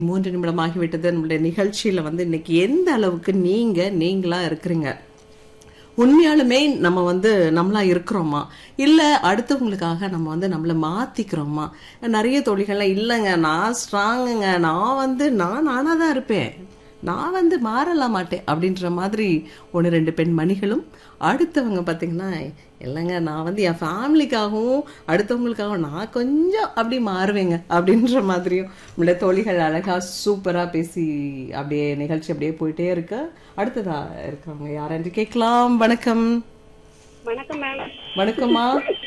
மூன்று நிமிடம் ஆகிவிட்டது நம்மளுடைய நிகழ்ச்சியில வந்து இன்னைக்கு எந்த அளவுக்கு நீங்க நீங்களா இருக்கிறீங்க உண்மையாலுமே நம்ம வந்து நம்மளா இருக்கிறோமா இல்ல அடுத்தவங்களுக்காக நம்ம வந்து நம்மள மாத்திக்கிறோமா நிறைய தொழில்கள்லாம் இல்லைங்க நான் ஸ்ட்ராங்குங்க நான் வந்து நான் நானா தான் இருப்பேன் நான் வந்து மாறலாம் மாட்டேன் அப்படின்ற மாதிரி ஒன்று ரெண்டு பெண் மணிகளும் அடுத்தவங்க பார்த்தீங்கன்னா இல்லைங்க நான் வந்து என் ஃபேமிலிக்காகவும் அடுத்தவங்களுக்காகவும் நான் கொஞ்சம் அப்படி மாறுவேங்க அப்படின்ற மாதிரியும் நம்மளுடைய தோழிகள் அழகா சூப்பரா பேசி அப்படியே நிகழ்ச்சி அப்படியே போயிட்டே இருக்கு அடுத்ததா இருக்கவங்க யாரென்று கேட்கலாம் வணக்கம் வணக்கம் மேம் வணக்கம்மா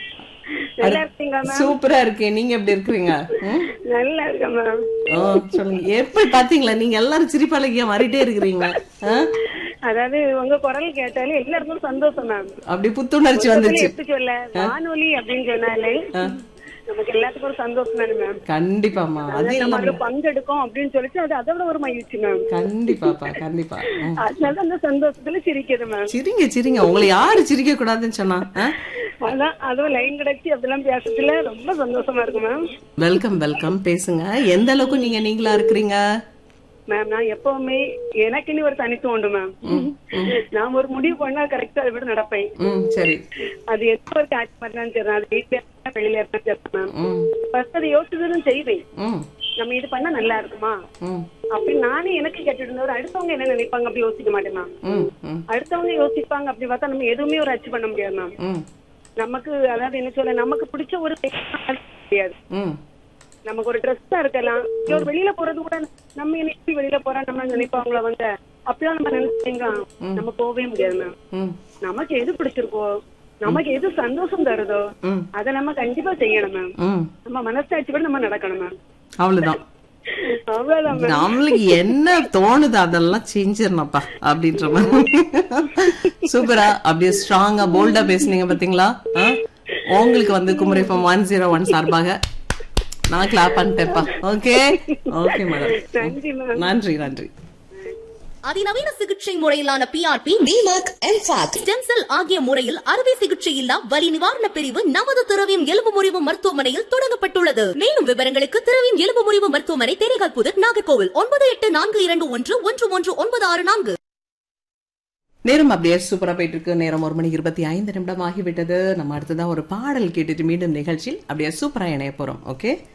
நல்லா இருக்கீங்களா மேம் சூப்பரா இருக்கேன் நீங்க எப்படி இருக்கிறீங்க ம்? நல்லா இருக்கேன் மேம் ஓ சொல்லுங்க எப்படி பாத்தீங்களா நீங்க எல்லாரும் சிரிப்பாளகியா மாறிட்டே இருக்கிறீங்க ஆ? அதாவது உங்க குரல் கேட்டாலே எல்லாருக்கும் சந்தோஷம் மேம் அப்படி புத்துணர்ச்சி வந்துச்சு எப்படி சொல்ல வானொலி அப்படின்னு சொன்னாலே நமக்கு எல்லாத்துக்கும் ஒரு சந்தோஷம் தானே மேம் கண்டிப்பாமா அது நம்ம இல்லாம அதுல பங்கெடுக்கும் அப்படின்னு சொல்லிட்டு அது அதை விட ஒரு மகிழ்ச்சி மேம் கண்டிப்பாப்பா கண்டிப்பா ம். அதனால அந்த சந்தோஷத்துல சிரிக்குது மேம் சிரிங்க சிரிங்க உங்களை யாரு சிரிக்க கூடாதுன்னு சொன்னா அதான் அதுவும் லைன் கிடைச்சி அப்படிலாம் பேசுறதுல ரொம்ப சந்தோஷமா இருக்கு மேம் வெல்கம் வெல்கம் பேசுங்க எந்த அளவுக்கு நீங்க நீங்களா இருக்கிறீங்க மேம் நான் எப்பவுமே எனக்குன்னு ஒரு தனித்துவம் உண்டு மேம் நான் ஒரு முடிவு பண்ணா கரெக்டா அதை விட நடப்பேன் ம் சரி அது எந்த ஒரு காட்சி பண்ணாலும் சரி அது வீட்டுல இருந்தா வெளியில இருந்தா சரி மேம் ம் ஃபர்ஸ்ட் அதை யோசிச்சுதான் செய்வேன் ம் நம்ம இது பண்ணா நல்லா இருக்குமா ம் அப்படி நானே எனக்கு கேட்டுட்டு இருந்தவர் அடுத்தவங்க என்ன நினைப்பாங்க அப்படி யோசிக்க மாட்டேன் மேம் ம் ம் அடுத்தவங்க யோசிப்பாங்க அப்படி பார்த்தா நம்ம எதுவுமே ஒரு அச்சீவ் பண்ண முடியாது மேம் ம் நமக்கு அதாவது என்ன சொல்ல நமக்கு பிடிச்ச ஒரு முடியாது ம் நமக்கு ஒரு ட்ரெஸ்ஸா இருக்கலாம் இல்ல ஒரு வெளியில போறது கூட நம்ம என்ன இப்படி வெளியில போறோம் நம்ம நினைப்பாங்களா அவங்க அப்படிலாம் நம்ம நினைச்சீங்க நம்ம போகவே முடியாது மேம் ம் நமக்கு எது பிடிச்சிருக்கோ நமக்கு எது சந்தோஷம் தருதோ ம் அதை நம்ம கண்டிப்பா செய்யணும் மேம் ம் நம்ம மனசாட்சி கூட நம்ம நடக்கணும் மேம் அவ்வளவுதான் அவ்வளவுதான் மேம் நம்மளுக்கு என்ன தோணுது அதெல்லாம் செஞ்சிடணும்ப்பா அப்படின்ற மாதிரி சூப்பரா அப்படியே ஸ்ட்ராங்கா போல்டா பேசுனீங்க பாத்தீங்களா ஆ? உங்களுக்கு வந்து Kumari farm one zero one சார்பாக நான் கிளாப் பண்ணிட்டேன்ப்பா ஓகே ஓகே மேடம் நன்றி மேம் நன்றி நன்றி அதிநவீன சிகிச்சை முறையிலான பிஆர்பி டிமாக் எம்பாக் ஸ்டெம் செல் ஆகிய முறையில் அறுவை சிகிச்சை இல்லா வலி நிவாரண பிரிவு நமது திரவியம் எலும்பு முறிவு மருத்துவமனையில் தொடங்கப்பட்டுள்ளது மேலும் விவரங்களுக்கு திரவியம் எலும்பு முறிவு மருத்துவமனை தேனிகால் புதர் நாகர்கோவில் ஒன்பது எட்டு நான்கு இரண்டு ஒன்று ஒன்று ஒன்று ஒன்பது ஆறு நான்கு நேரம் அப்படியே சூப்பரா போயிட்டு இருக்கு நேரம் ஒரு மணி இருபத்தி ஐந்து நிமிடம் ஆகிவிட்டது நம்ம அடுத்ததான் ஒரு பாடல் கேட்டுட்டு மீண்டும் நிகழ்ச்சியில் அப்படியே சூப்பரா இணைய போறோம் ஓகே